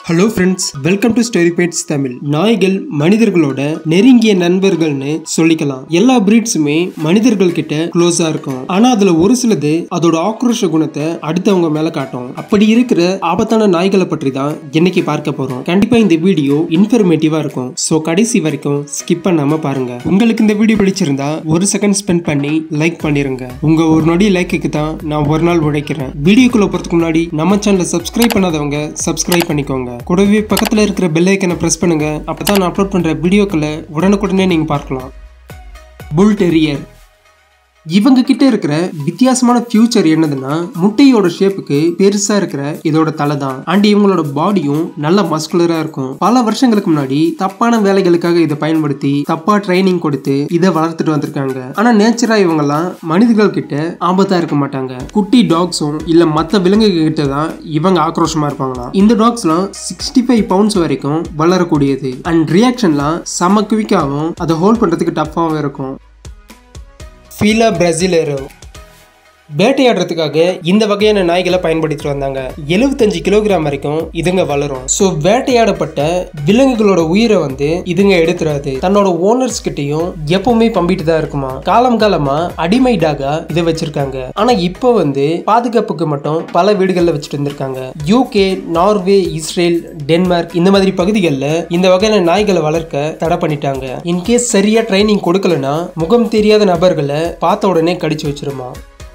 hello friends welcome to story pets Tamil நாய்கள் மனிதர்களோட நெருங்கிய நண்பர்கள்னு சொல்லிக்கலாம் எல்லா பிரீட்ஸுமே மனிதர்கள் கிட்ட க்ளோஸா இருக்கும் ஆனா அதுல ஒரு சிலது அதோட ஆக்ரோஷ குணத்தை அடுத்தவங்க மேல காட்டும் அப்படி இருக்கிற ஆபத்தான நாய்களை பற்றி தான் இன்னைக்கு பார்க்க போறோம் கண்டிப்பா இந்த வீடியோ இன்ஃபர்மேட்டிவா இருக்கும் சோ கடைசி வரைக்கும் ஸ்கிப் பண்ணாம பாருங்க உங்களுக்கு இந்த வீடியோ பிடிச்சிருந்தா ஒரு செகண்ட் ஸ்பெண்ட் பண்ணி லைக் பண்ணிருங்க உங்க ஒரு நொடி லைக்குக்கு தான் நான் ஒரு நாள் உழைக்கிறேன் வீடியோக்குள்ள போறதுக்கு முன்னாடி நம்ம சேனலை சப்ஸ்கிரைப் பண்ணாதவங்க சப்ஸ்கிரைப் பண்ணிக்கோங்க கூடவே பக்கத்துல இருக்கிற பெல் ஐக்கனை பிரஸ் பண்ணுங்க அப்பதான் நான் அப்லோட் பண்ற வீடியோக்களை உடனுக்குடனே நீங்க பார்க்கலாம் புல் டெரியர் இவங்க கிட்ட இருக்கிற வித்தியாசமான ஃபியூச்சர் என்னதுன்னா முட்டையோட ஷேப்புக்கு பெருசா இருக்கிற இதோட தலை தான் அண்ட் இவங்களோட பாடியும் நல்ல மஸ்குலரா இருக்கும் பல வருஷங்களுக்கு முன்னாடி தப்பான வேலைகளுக்காக இதை பயன்படுத்தி தப்பா ட்ரைனிங் கொடுத்து இதை வளர்த்துட்டு வந்திருக்காங்க ஆனா நேச்சரா இவங்கெல்லாம் மனிதர்கள் கிட்ட ஆபத்தா இருக்க மாட்டாங்க குட்டி டாக்ஸும் இல்ல மத்த விலங்குகள் கிட்ட தான் இவங்க ஆக்ரோஷமா இருப்பாங்களாம் இந்த டாக்ஸ்லாம் சிக்ஸ்டி ஃபைவ் பவுண்ட்ஸ் வரைக்கும் வளரக்கூடியது அண்ட் ரியாக்ஷன்லாம் செம குவிக்காகவும் அதை ஹோல்ட் பண்றதுக்கு டஃப்பாகவும் இருக்கும் ஃபீலா பிரசிலேரோ வேட்டையாடுறதுக்காக இந்த வகையான நாய்களை பயன்படுத்திட்டு வந்தாங்க எழுபத்தஞ்சு கிலோகிராம் வரைக்கும் இதுங்க வளரும் ஸோ வேட்டையாடப்பட்ட விலங்குகளோட உயிரை வந்து இதுங்க எடுத்துறாது தன்னோட ஓனர்ஸ் கிட்டயும் எப்பவுமே பம்பிட்டு தான் இருக்குமா காலம் காலமா அடிமை டாகா இதை வச்சிருக்காங்க ஆனா இப்போ வந்து பாதுகாப்புக்கு மட்டும் பல வீடுகளில் வச்சுட்டு இருந்திருக்காங்க யூகே நார்வே இஸ்ரேல் டென்மார்க் இந்த மாதிரி பகுதிகளில் இந்த வகையான நாய்களை வளர்க்க தடை பண்ணிட்டாங்க இன்கேஸ் சரியா ட்ரைனிங் கொடுக்கலனா முகம் தெரியாத நபர்களை பார்த்த உடனே கடிச்சு வச்சிருமா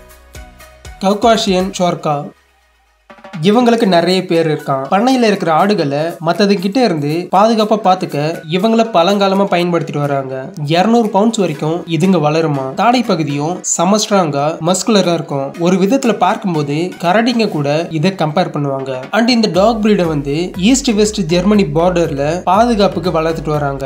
கவுகாஷியன் ஷோர்கா இவங்களுக்கு நிறைய பேர் இருக்கான் பண்ணையில இருக்கிற ஆடுகளை மத்தது கிட்ட இருந்து பாதுகாப்பா பாத்துக்க இவங்கள பழங்காலமா பயன்படுத்திட்டு வராங்க இருநூறு பவுண்ட்ஸ் வரைக்கும் இதுங்க வளருமா தாடை பகுதியும் செம ஸ்ட்ராங்கா மஸ்குலரா இருக்கும் ஒரு விதத்துல பார்க்கும்போது கரடிங்க கூட இதை கம்பேர் பண்ணுவாங்க அண்ட் இந்த டாக் பிரீடை வந்து ஈஸ்ட் வெஸ்ட் ஜெர்மனி பார்டர்ல பாதுகாப்புக்கு வளர்த்துட்டு வராங்க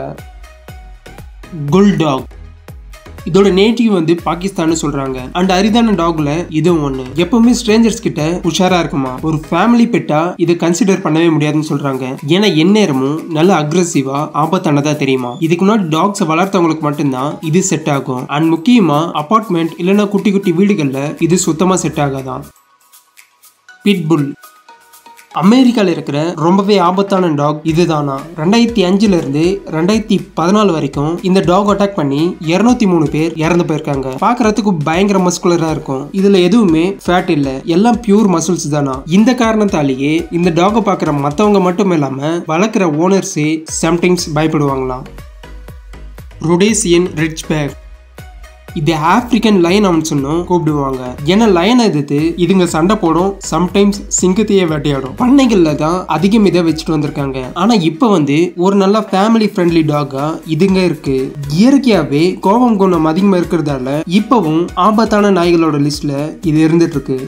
குல் டாக் இதோட நேட்டிவ் வந்து பாகிஸ்தான் சொல்றாங்க அண்ட் அரிதான டாக்ல இதுவும் ஒண்ணு எப்பவுமே ஸ்ட்ரேஞ்சர்ஸ் கிட்ட உஷாரா இருக்குமா ஒரு ஃபேமிலி பெட்டா இதை கன்சிடர் பண்ணவே முடியாதுன்னு சொல்றாங்க ஏன்னா எந்நேரமும் நல்ல அக்ரெசிவா ஆபத்தானதா தெரியுமா இதுக்கு முன்னாடி டாக்ஸ் வளர்த்தவங்களுக்கு மட்டும்தான் இது செட் ஆகும் அண்ட் முக்கியமா அபார்ட்மெண்ட் இல்லைன்னா குட்டி குட்டி வீடுகள்ல இது சுத்தமா செட் ஆகாதான் பிட்புல் அமெரிக்காவில் இருக்கிற ரொம்பவே ஆபத்தான டாக் இதுதானா ரெண்டாயிரத்தி அஞ்சுல இருந்து ரெண்டாயிரத்தி பதினாலு வரைக்கும் இந்த டாக் அட்டாக் பண்ணி இருநூத்தி மூணு பேர் இறந்து போயிருக்காங்க பாக்குறதுக்கு பயங்கர மஸ்குலரா இருக்கும் இதுல எதுவுமே ஃபேட் இல்ல எல்லாம் பியூர் மசில்ஸ் தானா இந்த காரணத்தாலேயே இந்த டாகை பாக்குற மத்தவங்க மட்டும் இல்லாம வளர்க்குற ஓனர்ஸே சம்டைம்ஸ் பயப்படுவாங்களாம் ரொடேசியன் ரிச் பேக் இது ஆப்பிரிக்கன் லைன் அவன் சொன்னும் கூப்பிடுவாங்க ஏன்னா லைன் எதிர்த்து இதுங்க சண்டை போடும் சம்டைம்ஸ் சிங்கத்தையே வேட்டையாடும் பண்ணைகள்ல தான் அதிகம் இதை வச்சுட்டு வந்திருக்காங்க ஆனா இப்ப வந்து ஒரு நல்ல ஃபேமிலி ஃப்ரெண்ட்லி டாகா இதுங்க இருக்கு இயற்கையாவே கோபம் குணம் அதிகமா இருக்கிறதால இப்பவும் ஆபத்தான நாய்களோட லிஸ்ட்ல இது இருந்துட்டு இருக்கு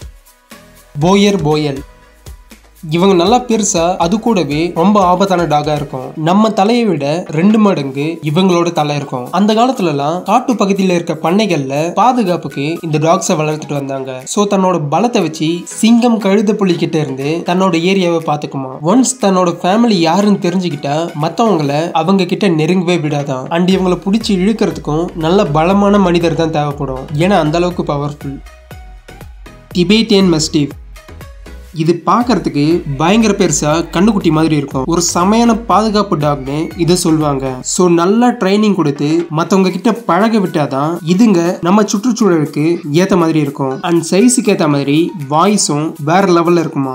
போயர் போயல் இவங்க நல்லா பெருசா அது கூடவே ரொம்ப ஆபத்தான டாகா இருக்கும் நம்ம தலையை விட ரெண்டு மடங்கு இவங்களோட தலை இருக்கும் அந்த காலத்துல எல்லாம் காட்டு பகுதியில இருக்க பண்ணைகள்ல பாதுகாப்புக்கு இந்த டாக்ஸை வளர்த்துட்டு வந்தாங்க சோ தன்னோட பலத்தை வச்சு சிங்கம் கழுத புலி கிட்ட இருந்து தன்னோட ஏரியாவை பாத்துக்குமா ஒன்ஸ் தன்னோட ஃபேமிலி யாருன்னு தெரிஞ்சுக்கிட்டா மத்தவங்கள அவங்க கிட்ட நெருங்கவே விடாதான் அண்ட் இவங்களை பிடிச்சி இழுக்கிறதுக்கும் நல்ல பலமான மனிதர் தான் தேவைப்படும் ஏன்னா அந்த அளவுக்கு பவர்ஃபுல் டிபேட்டியன் மஸ்டிவ் இது பார்க்கறதுக்கு பயங்கர பெருசா கண்ணுக்குட்டி மாதிரி இருக்கும் ஒரு செமையான பாதுகாப்பு டாக்னு இதை சொல்லுவாங்க ஸோ நல்லா ட்ரைனிங் கொடுத்து மற்றவங்க கிட்ட பழக விட்டாதான் இதுங்க நம்ம சுற்றுச்சூழலுக்கு ஏற்ற மாதிரி இருக்கும் அண்ட் சைஸுக்கு ஏற்ற மாதிரி வாய்ஸும் வேற லெவல்ல இருக்குமா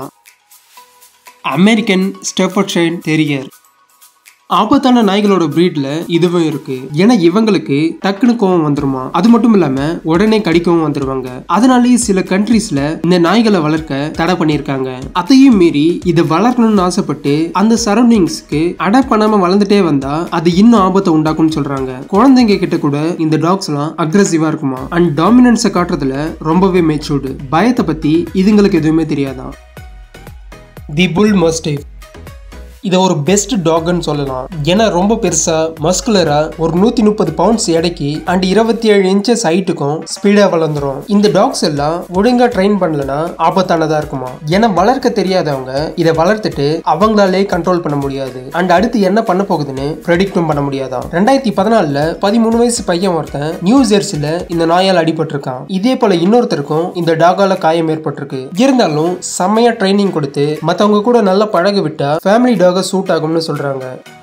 அமெரிக்கன் ஸ்டெஃபர்ட்ஷைன் தெரியர் ஆபத்தான நாய்களோட பிரீட்ல இதுவும் இருக்கு ஏன்னா இவங்களுக்கு டக்குனு கோவம் வந்துருமா அது மட்டும் இல்லாம உடனே கடிக்கவும் வந்துருவாங்க அதனாலேயே சில கண்ட்ரீஸ்ல இந்த நாய்களை வளர்க்க தடை பண்ணியிருக்காங்க அதையும் மீறி இதை வளர்க்கணும்னு ஆசைப்பட்டு அந்த சரௌண்டிங்ஸ்க்கு அடாப்ட் பண்ணாம வளர்ந்துட்டே வந்தா அது இன்னும் ஆபத்தை உண்டாக்கும்னு சொல்றாங்க குழந்தைங்க கிட்ட கூட இந்த டாக்ஸ் எல்லாம் அக்ரெசிவா இருக்குமா அண்ட் டாமினன்ஸை காட்டுறதுல ரொம்பவே மெச்சூர்டு பயத்தை பத்தி இதுங்களுக்கு எதுவுமே தெரியாதான் தி புல் மஸ்டிவ் இதை ஒரு பெஸ்ட் டாக்னு சொல்லலாம் ஏன்னா ரொம்ப பெருசா மஸ்குலரா ஒரு நூத்தி முப்பது பவுண்ட்ஸ் எடைக்கு அண்ட் இருபத்தி ஏழு இன்ச்சஸ் ஹைட்டுக்கும் ஸ்பீடா வளர்ந்துரும் இந்த டாக்ஸ் எல்லாம் ஒழுங்கா ட்ரெயின் பண்ணலனா ஆபத்தானதா இருக்குமா ஏன்னா வளர்க்க தெரியாதவங்க இதை வளர்த்துட்டு அவங்களாலே கண்ட்ரோல் பண்ண முடியாது அண்ட் அடுத்து என்ன பண்ண போகுதுன்னு ப்ரெடிக்டும் பண்ண முடியாதான் ரெண்டாயிரத்தி பதினாலுல பதிமூணு வயசு பையன் ஒருத்தன் நியூ ஜெர்சில இந்த நாயால் அடிபட்டிருக்கான் இதே போல இன்னொருத்தருக்கும் இந்த டாகால காயம் ஏற்பட்டிருக்கு இருந்தாலும் செம்மையா ட்ரைனிங் கொடுத்து மத்தவங்க கூட நல்லா பழக விட்டா ஃபேமிலி டாக சூட் ஆகும்னு சொல்றாங்க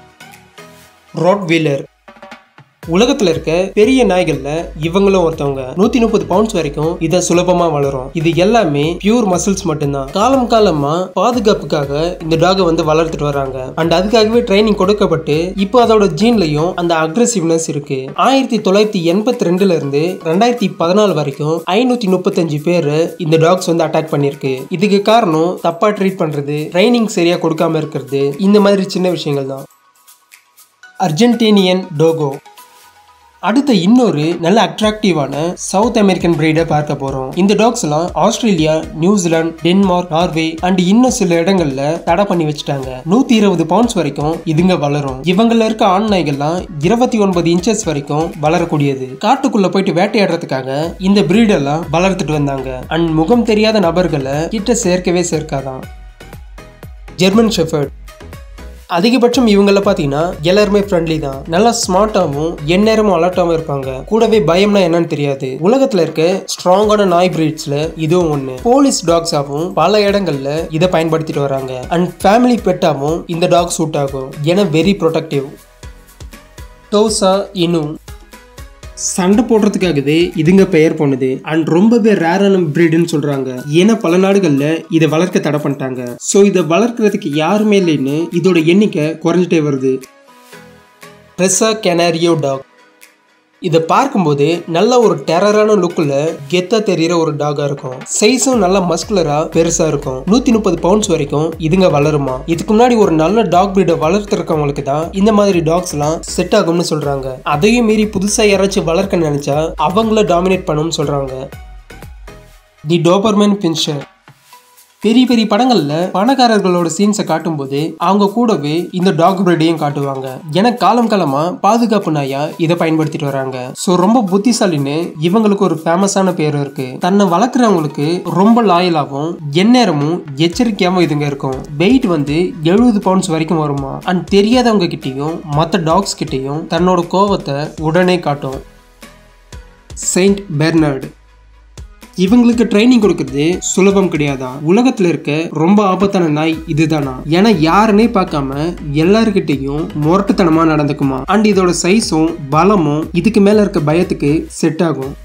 ராட் வீலர் உலகத்துல இருக்க பெரிய நாய்கள்ல இவங்களும் ஒருத்தவங்க நூத்தி முப்பது பவுண்ட்ஸ் வரைக்கும் இத சுலபமா வளரும் இது எல்லாமே பியூர் மசில்ஸ் மட்டும்தான் காலம் காலமா பாதுகாப்புக்காக இந்த டாகை வந்து வளர்த்துட்டு வராங்க அண்ட் அதுக்காகவே ட்ரைனிங் கொடுக்கப்பட்டு இப்போ அதோட ஜீன்லயும் அந்த அக்ரெசிவ்னஸ் இருக்கு ஆயிரத்தி தொள்ளாயிரத்தி எண்பத்தி ரெண்டுல இருந்து ரெண்டாயிரத்தி பதினாலு வரைக்கும் ஐநூத்தி முப்பத்தஞ்சு பேர் இந்த டாக்ஸ் வந்து அட்டாக் பண்ணிருக்கு இதுக்கு காரணம் தப்பா ட்ரீட் பண்றது ட்ரைனிங் சரியா கொடுக்காம இருக்கிறது இந்த மாதிரி சின்ன விஷயங்கள் தான் அர்ஜென்டீனியன் டோகோ அடுத்த இன்னொரு நல்ல அட்ராக்டிவான சவுத் அமெரிக்கன் பிரீடை பார்க்க போறோம் இந்த டாக்ஸ் எல்லாம் Australia New Zealand Denmark Norway and இன்னும் சில இடங்கள்ல தடை பண்ணி வச்சுட்டாங்க நூத்தி இருபது பவுண்ட்ஸ் வரைக்கும் இதுங்க வளரும் இவங்கள இருக்க ஆண் நாய்கள்லாம் இருபத்தி ஒன்பது இன்ச்சஸ் வரைக்கும் வளரக்கூடியது காட்டுக்குள்ள போயிட்டு வேட்டையாடுறதுக்காக இந்த பிரீடெல்லாம் வளர்த்துட்டு வந்தாங்க அண்ட் முகம் தெரியாத நபர்களை கிட்ட சேர்க்கவே சேர்க்காதான் ஜெர்மன் ஷெஃபர்ட் அதிகபட்சம் இவங்கள பார்த்தீங்கன்னா எல்லாருமே ஃப்ரெண்ட்லி தான் நல்லா ஸ்மார்ட்டாகவும் எந்நேரமும் அலர்ட்டாகவும் இருப்பாங்க கூடவே பயம்னா என்னன்னு தெரியாது உலகத்துல இருக்க ஸ்ட்ராங்கான நாய் பிரீட்ஸ்ல இதுவும் ஒன்று போலீஸ் டாக்ஸாகவும் பல இடங்கள்ல இதை பயன்படுத்திட்டு வராங்க அண்ட் ஃபேமிலி பெட்டாகவும் இந்த டாக் சூட் ஆகும் ஏன்னா வெரி ப்ரொடக்டிவ் டோசா இனு சண்டை போடுறதுக்காகவே இதுங்க பெயர் போனது அண்ட் ரொம்பவே ரேரான பிரீடுன்னு சொல்றாங்க ஏன்னா பல நாடுகள்ல இதை வளர்க்க தடை பண்ணிட்டாங்க ஸோ இதை வளர்க்கறதுக்கு யாருமே இல்லைன்னு இதோட எண்ணிக்கை குறைஞ்சிட்டே வருது ரெசா கெனாரியோ டாக் இதை பார்க்கும்போது நல்ல ஒரு டெரரான லுக்கில் கெத்தா தெரியிற ஒரு டாகா இருக்கும் சைஸும் நல்லா மஸ்குலரா பெருசா இருக்கும் நூத்தி முப்பது பவுண்ட்ஸ் வரைக்கும் இதுங்க வளருமா இதுக்கு முன்னாடி ஒரு நல்ல டாக் பிரீடை வளர்த்துருக்கவங்களுக்கு தான் இந்த மாதிரி டாக்ஸ் எல்லாம் செட் ஆகும்னு சொல்றாங்க அதையும் மீறி புதுசா யாராச்சும் வளர்க்க நினைச்சா அவங்கள டாமினேட் பண்ணும்னு சொல்றாங்க தி டோபர்மேன் பின்ஷர் பெரிய பெரிய படங்கள்ல பணக்காரர்களோட சீன்ஸை காட்டும்போது அவங்க கூடவே இந்த டாக் பிரீடையும் காட்டுவாங்க ஏன்னா காலம் காலமா பாதுகாப்பு நாயா இதை பயன்படுத்திட்டு வராங்க ஸோ ரொம்ப புத்திசாலின்னு இவங்களுக்கு ஒரு ஃபேமஸான பேர் இருக்கு தன்னை வளர்க்குறவங்களுக்கு ரொம்ப லாயலாகவும் எந்நேரமும் எச்சரிக்கையாகவும் இதுங்க இருக்கும் வெயிட் வந்து எழுபது பவுண்ட்ஸ் வரைக்கும் வருமா அண்ட் தெரியாதவங்க கிட்டேயும் மற்ற டாக்ஸ் கிட்டேயும் தன்னோட கோவத்தை உடனே காட்டும் செயின்ட் பெர்னார்டு இவங்களுக்கு ட்ரைனிங் கொடுக்கறது சுலபம் கிடையாதா உலகத்துல இருக்க ரொம்ப ஆபத்தான நாய் இதுதானா ஏன்னா யாருன்னே பார்க்காம எல்லாருக்கிட்டையும் முரட்டுத்தனமா நடந்துக்குமா அண்ட் இதோட சைஸும் பலமும் இதுக்கு மேல இருக்க பயத்துக்கு செட் ஆகும்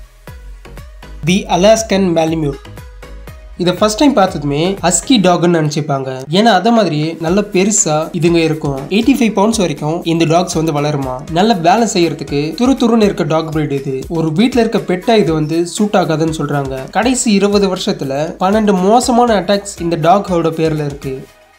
தி அலாஸ்கன் மேலிமியூட் இதை ஃபர்ஸ்ட் டைம் பார்த்ததுமே அஸ்கி டாக்னு நினச்சிப்பாங்க ஏன்னா அதை மாதிரியே நல்ல பெருசா இதுங்க இருக்கும் எயிட்டி ஃபைவ் பவுண்ட்ஸ் வரைக்கும் இந்த டாக்ஸ் வந்து வளருமா நல்ல வேலை செய்யறதுக்கு துரு துருன்னு இருக்க டாக் பிரீட் இது ஒரு வீட்டில் இருக்க பெட்டா இது வந்து சூட் ஆகாதுன்னு சொல்றாங்க கடைசி இருபது வருஷத்துல பன்னெண்டு மோசமான அட்டாக்ஸ் இந்த டாகோட பேர்ல இருக்கு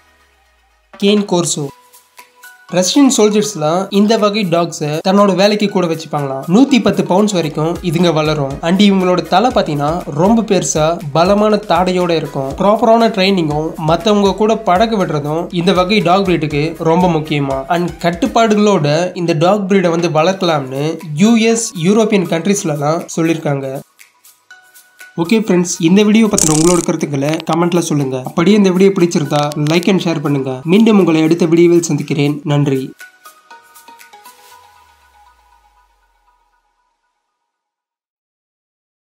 கேன் கோர்சோ ரஷ்யன் சோல்ஜர்ஸ்லாம் இந்த வகை டாக்ஸை தன்னோட வேலைக்கு கூட வச்சுப்பாங்களாம் நூத்தி பத்து பவுண்ட்ஸ் வரைக்கும் இதுங்க வளரும் அண்ட் இவங்களோட தலை பார்த்தீங்கன்னா ரொம்ப பெருசா பலமான தாடையோட இருக்கும் ப்ராப்பரான ட்ரைனிங்கும் மற்றவங்க கூட பழக விடுறதும் இந்த வகை டாக் பிரீடுக்கு ரொம்ப முக்கியமா அண்ட் கட்டுப்பாடுகளோட இந்த டாக் பிரீடை வந்து வளர்க்கலாம்னு யூஎஸ் யூரோப்பியன் கண்ட்ரீஸ்லலாம் சொல்லியிருக்காங்க ஓகே ஃப்ரெண்ட்ஸ் இந்த வீடியோ பற்றின உங்களோட கருத்துக்களை கமெண்ட்ல சொல்லுங்க அப்படியே இந்த வீடியோ பிடிச்சிருந்தா லைக் அண்ட் ஷேர் பண்ணுங்க மீண்டும் உங்களை அடுத்த வீடியோவில் சந்திக்கிறேன் நன்றி